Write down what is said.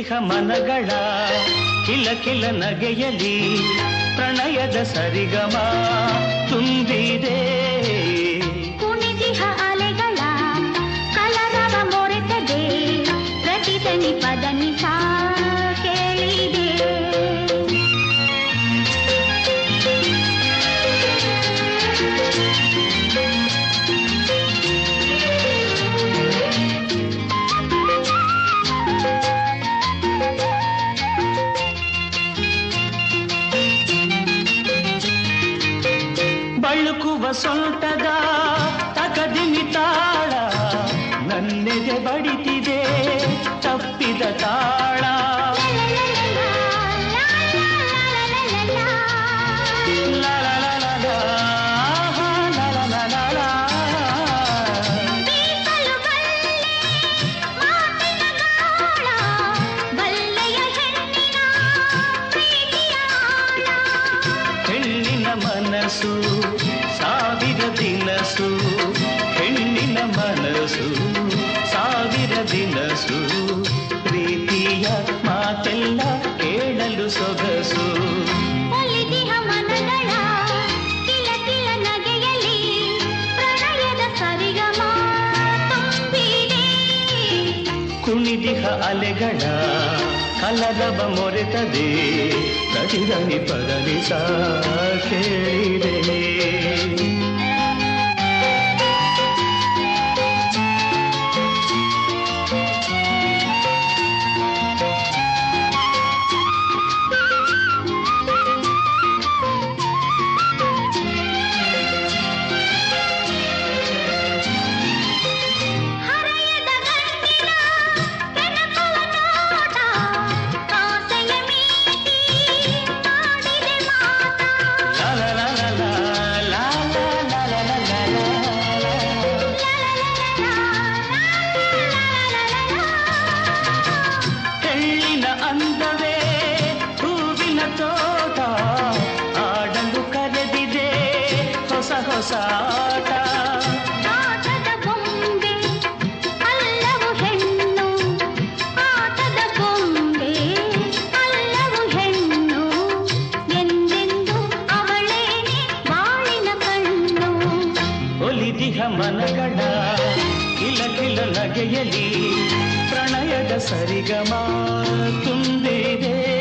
ಕುಣಿದಿಹ ಮನಗಳ ಕಿಲ ಕಿಲ ನಗೆಯಲಿ ಪ್ರಣಯದ ಸರಿಗಮ ತುಂಬಿದೆ ಕುಣಿದಿಹ ಅಲೆಗಳ ಕಲರವ ಮೊರೆತದೆ ಪ್ರತಿದನಿ ಪದನಿ ಸಾ ಕೇಳಿದೆ ಬಳುಕುವ ಸೊಂಟದ ತಕದಿನಿ ತಾಳ ನನ್ನೆದೆ ಬಡಿತಿದೆ ತಪ್ಪಿದ ತಾಳ ಲಾ ಲಾ ಲಾ ಲಾ ಲಾ, ಆಹಾ, ಲಾ ಲಾ ಲಾ ಲಾ ಲಾ. ಬೀಸಲು ಬಲ್ಲೆ ಮಾತಿನ ಗಾಳ, ಬಲ್ಲೆಯ ಹೆಣ್ಣಿನ ಪ್ರೀತಿಯ ಆಳ. ಹೆಣ್ಣಿನ ಮನಸ್ಸು ಸಾವಿರ ದಿನಸು ಹೆಣ್ಣಿನ ಮನಸ್ಸು ಸಾವಿರ ದಿನಸು ಪ್ರೀತಿಯ ಮಾತೆಲ್ಲ ಕೇಳಲು ಸೊಗಸು ಒಲಿದಿಹ ಮನಗಳ ಕಿಲ ಕಿಲ ನಗೆಯಲಿ ಪ್ರಣಯದ ಸರಿಗಮ ತುಂಬಿದೆ ಕುಣಿದಿಹ ಅಲೆಗಳ ಕಲರವ ಮೊರೆತದೆ ಪ್ರತಿದನಿ ಪದನಿ ಸಾ ಕೇಳಿದೆ ಹರೆಯದ ಗಂಟಿನ ಕೆಣಕುವ ನೋಟ ಆಸೆಯ ಮೀಟಿ ಆಡಿದೆ ಮಾತ ಲಾ ಲಾ ಲಾ ಲಾ ಲಾ, ಲಾ ಲಾ ಲಾ ಲಾ ಲಾ ಲಾ ಲಾ. ಹೆಣ್ಣಿನ ಅಂದವೇ ಹೂವಿನ ತೋಟ ಆಡಲು ಕರೆದಿದೆ ಹೊಸ ಹೊಸ ಆಟ ಆಟದ ಗೊಂಬೆ ಅಲ್ಲವು ಹೆಣ್ಣು ಆಟದ ಗೊಂಬೆ ಅಲ್ಲವು ಹೆಣ್ಣು ಎಂದೆಂದು ಅವಳೇನೆ ಬಾಳಿನ ಕಣ್ಣು ಒಲಿದಿಹ ಮನಗಳ ಕಿಲ ಕಿಲ ನಗೆಯಲಿ ಪ್ರಣಯದ ಸರಿಗಮ ತುಂಬಿದೆ